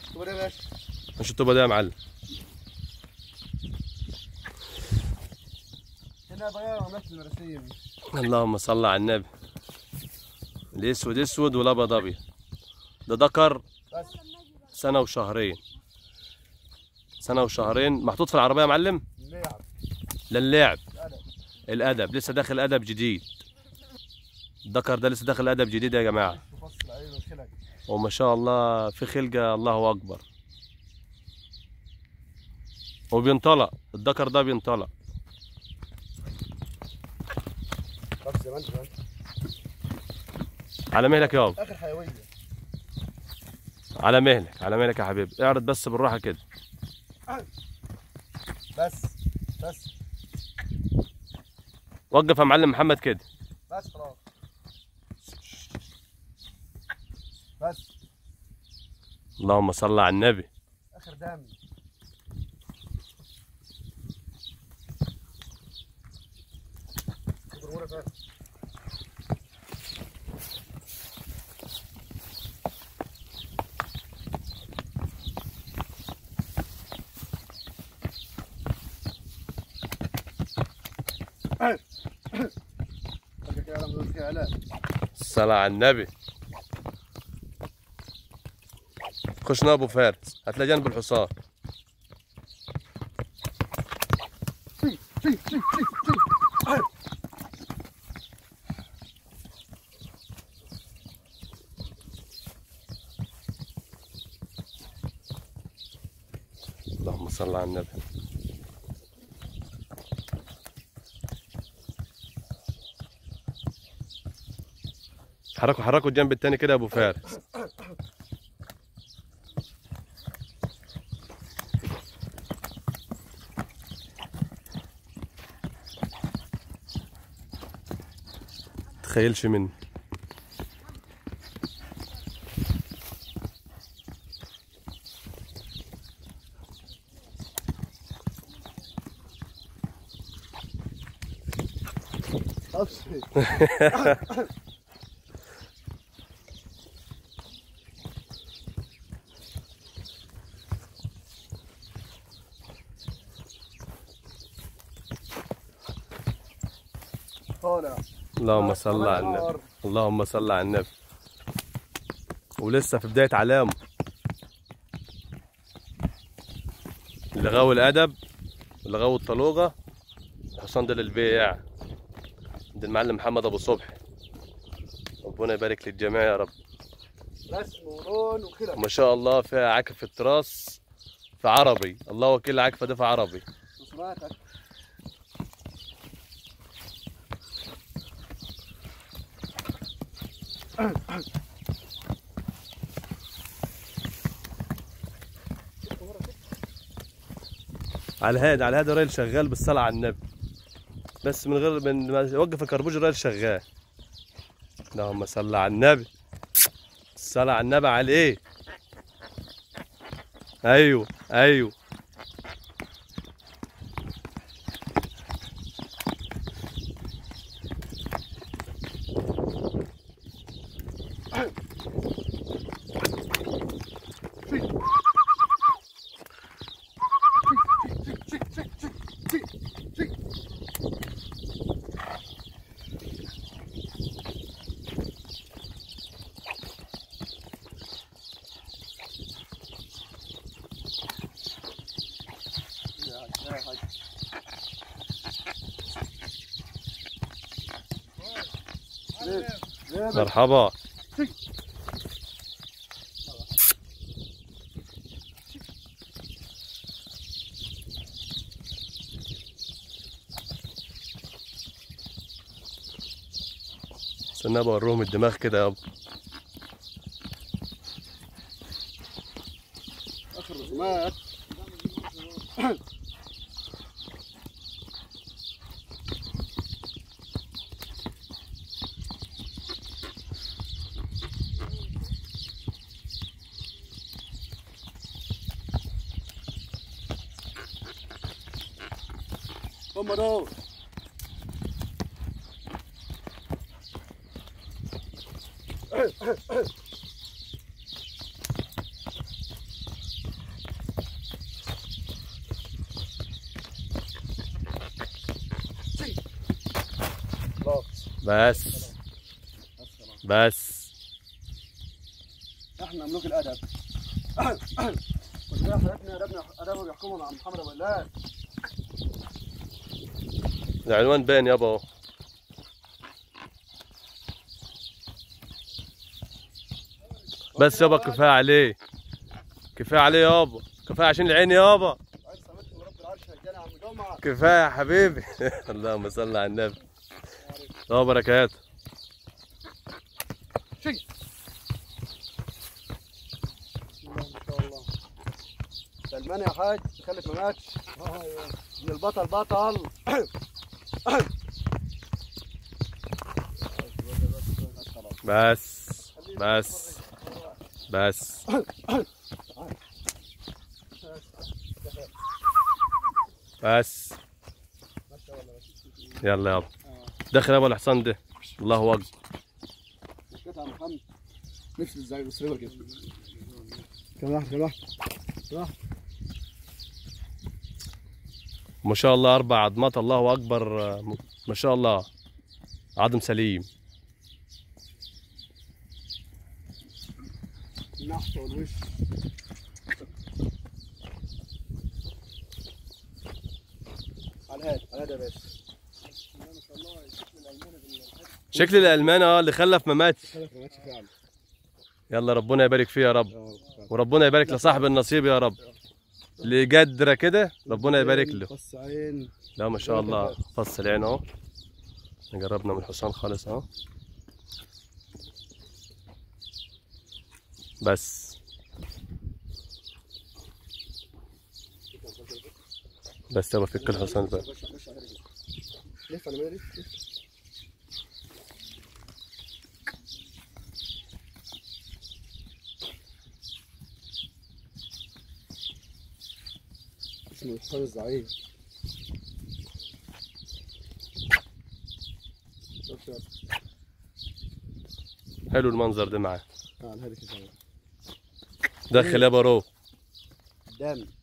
طب يا باشا مش الطوبه ده يا معلم هنا بقى عملت المراسيم اللهم صل على النبي الاسود اسود والابيض ابيض ده ذكر بس سنه وشهرين سنه وشهرين محطوط في العربيه يا معلم اللعب للعب الادب الادب لسه داخل ادب جديد الذكر ده لسه داخل ادب جديد يا جماعه وفصل عين وخلق وما شاء الله في خلقه الله اكبر وبينطلق الذكر ده بينطلق بس زمان زمان على مهلك يابا اخر حيويه على مهلك على مهلك يا حبيبي اعرض بس بالراحه كده بس بس وقف يا معلم محمد كده بس خلاص بس اللهم صل على النبي اخر دم ضرورة فعلا. فكر كده لما يقول فيها علاء الصلاة على النبي خشنا ابو فارس هتلاقي جنب الحصان اللهم صل على النبي حركوا حركوا الجنب التاني كده يا ابو فارس تخيلش مني أبشر. طالع اللهم صل على النبي اللهم صل على النبي ولسه في بداية علامه اللي غاوي الأدب واللي غاوي الطلوغة الحصان ده للبيع عند المعلم محمد أبو صبحي ربنا يبارك للجميع يا رب رسم ولون وكده ما شاء الله فيها عكف التراس في عربي الله وكيل العكفة ده في عربي رسوماتك على هادي على هادي الراجل شغال بالصلاة على النبي بس من غير من ما يوقف الكربوج الراجل شغال اللهم صل على النبي الصلاة على النبي عليه ايوه ايوه يا حاج ليه؟ ليه بس؟ مرحبا استنى بوريهم الدماغ كده يابا اخر رسومات هم دول بس بس خلاص بس احنا ملوك الادب كلنا حياتنا ادبنا ادب بيحكموا مع محمد ابو الله العنوان باين يابا اهو بس يابا كفايه عليه كفايه عليه يابا كفايه عشان العين يابا عايز سلامتكم ورب العرش رجاله يا عم جمعه كفايه يا حبيبي اللهم صل على النبي الله بركاته شي بسم الله ما شاء الله سلمان يا حاج خلف ما ماتش من البطل بطل بس بس بس بس يلا يابا دخل يابا الحصان ده الله اكبر مش كده يا عم محمد نفس ازاي بص رجل كده كم واحد كم واحد كم واحد ما شاء الله اربع عظمات الله اكبر آه، ما شاء الله عظم سليم النحت والوش على الهاد على الهاد يا باشا ما شاء الله شكل الالماني بالحاج شكل الالمان اه اللي خلف ما ماتش خلف ما ماتش فعلا يلا ربنا يبارك فيه يا رب اه وربنا يبارك لصاحب النصيب يا رب اللي قدره كده ربنا يبارك له قص عين لا ما شاء الله فص العين اهو جربنا من الحصان خالص اهو بس بس يابا فك الحصان بقى خش خش على رجلك. لف على مالي لف. اسمه الحصان الزعيم شوف شوف حلو المنظر ده معاه تعال هذيك كمان دخل يابا رو دم